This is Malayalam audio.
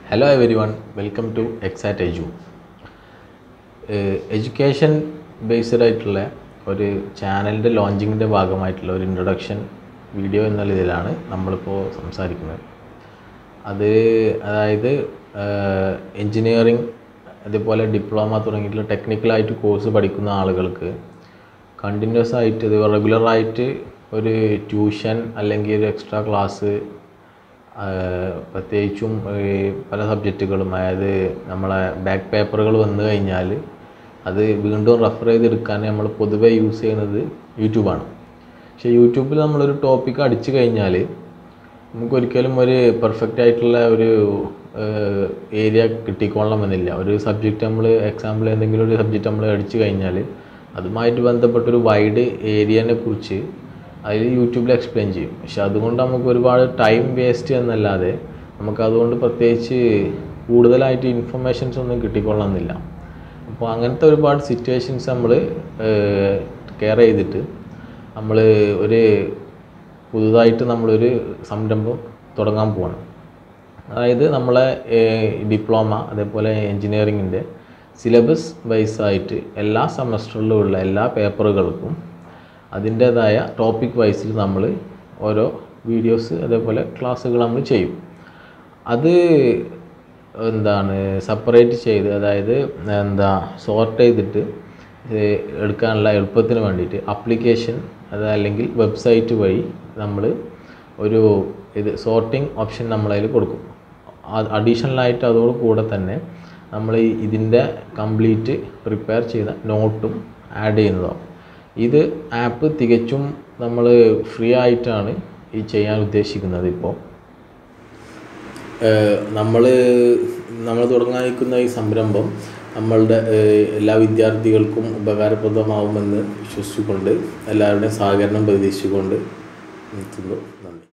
hello everyone welcome to exact edu education based ആയിട്ടുള്ള ഒരു ചാനലിൻ്റെ ലോഞ്ചിങ്ങിൻ്റെ ഭാഗമായിട്ടുള്ള ഒരു ഇൻട്രൊഡക്ഷൻ വീഡിയോ എന്നുള്ള ഇതിലാണ് നമ്മളിപ്പോൾ സംസാരിക്കുന്നത് അത് അതായത് എൻജിനീയറിങ് അതേപോലെ ഡിപ്ലോമ തുടങ്ങിയിട്ടുള്ള ടെക്നിക്കലായിട്ട് കോഴ്സ് പഠിക്കുന്ന ആളുകൾക്ക് കണ്ടിന്യൂസ് ആയിട്ട് ഇത് റെഗുലറായിട്ട് ഒരു ട്യൂഷൻ അല്ലെങ്കിൽ ഒരു എക്സ്ട്രാ ക്ലാസ് പ്രത്യേകിച്ചും ഈ പല സബ്ജക്റ്റുകളും അതായത് നമ്മളെ ബാക്ക് പേപ്പറുകൾ വന്നു കഴിഞ്ഞാൽ അത് വീണ്ടും റെഫർ ചെയ്തെടുക്കാൻ നമ്മൾ പൊതുവേ യൂസ് ചെയ്യുന്നത് യൂട്യൂബാണ് പക്ഷേ യൂട്യൂബിൽ നമ്മളൊരു ടോപ്പിക്ക് അടിച്ചു കഴിഞ്ഞാൽ നമുക്കൊരിക്കലും ഒരു പെർഫെക്റ്റ് ആയിട്ടുള്ള ഒരു ഏരിയ കിട്ടിക്കൊള്ളണമെന്നില്ല ഒരു സബ്ജക്റ്റ് നമ്മൾ എക്സാമ്പിൾ എന്തെങ്കിലും ഒരു സബ്ജക്റ്റ് നമ്മൾ അടിച്ചു കഴിഞ്ഞാൽ അതുമായിട്ട് ബന്ധപ്പെട്ടൊരു വൈഡ് ഏരിയനെ കുറിച്ച് അതിൽ യൂട്യൂബിൽ എക്സ്പ്ലെയിൻ ചെയ്യും പക്ഷെ അതുകൊണ്ട് നമുക്ക് ഒരുപാട് ടൈം വേസ്റ്റ് എന്നല്ലാതെ നമുക്ക് അതുകൊണ്ട് പ്രത്യേകിച്ച് കൂടുതലായിട്ട് ഇൻഫർമേഷൻസ് ഒന്നും കിട്ടിക്കൊള്ളണമെന്നില്ല അപ്പോൾ അങ്ങനത്തെ ഒരുപാട് സിറ്റുവേഷൻസ് നമ്മൾ കെയർ ചെയ്തിട്ട് നമ്മൾ ഒരു പുതുതായിട്ട് നമ്മളൊരു സംരംഭം തുടങ്ങാൻ പോവാണ് അതായത് നമ്മളെ ഡിപ്ലോമ അതേപോലെ എൻജിനീയറിങ്ങിൻ്റെ സിലബസ് വൈസായിട്ട് എല്ലാ സെമസ്റ്ററിലും ഉള്ള എല്ലാ പേപ്പറുകൾക്കും അതിൻ്റേതായ ടോപ്പിക് വൈസിൽ നമ്മൾ ഓരോ വീഡിയോസ് അതേപോലെ ക്ലാസ്സുകൾ നമ്മൾ ചെയ്യും അത് എന്താണ് സെപ്പറേറ്റ് ചെയ്ത് അതായത് എന്താ സോർട്ട് ചെയ്തിട്ട് എടുക്കാനുള്ള എളുപ്പത്തിന് വേണ്ടിയിട്ട് അപ്ലിക്കേഷൻ അത് അല്ലെങ്കിൽ വെബ്സൈറ്റ് വഴി നമ്മൾ ഒരു ഇത് സോർട്ടിംഗ് ഓപ്ഷൻ നമ്മളതിൽ കൊടുക്കും അഡീഷണലായിട്ട് അതോട് കൂടെ തന്നെ നമ്മൾ ഇതിൻ്റെ കംപ്ലീറ്റ് പ്രിപ്പയർ ചെയ്ത നോട്ടും ആഡ് ചെയ്യുന്നതാവും ഇത് ആപ്പ് തികച്ചും നമ്മൾ ഫ്രീ ആയിട്ടാണ് ഈ ചെയ്യാൻ ഉദ്ദേശിക്കുന്നത് ഇപ്പോൾ നമ്മൾ നമ്മൾ തുടങ്ങാൻ നിൽക്കുന്ന ഈ സംരംഭം നമ്മളുടെ എല്ലാ വിദ്യാർത്ഥികൾക്കും ഉപകാരപ്രദമാവുമെന്ന് വിശ്വസിച്ചുകൊണ്ട് എല്ലാവരുടെയും സഹകരണം പ്രതീക്ഷിച്ചുകൊണ്ട് നിർത്തുന്നു നന്ദി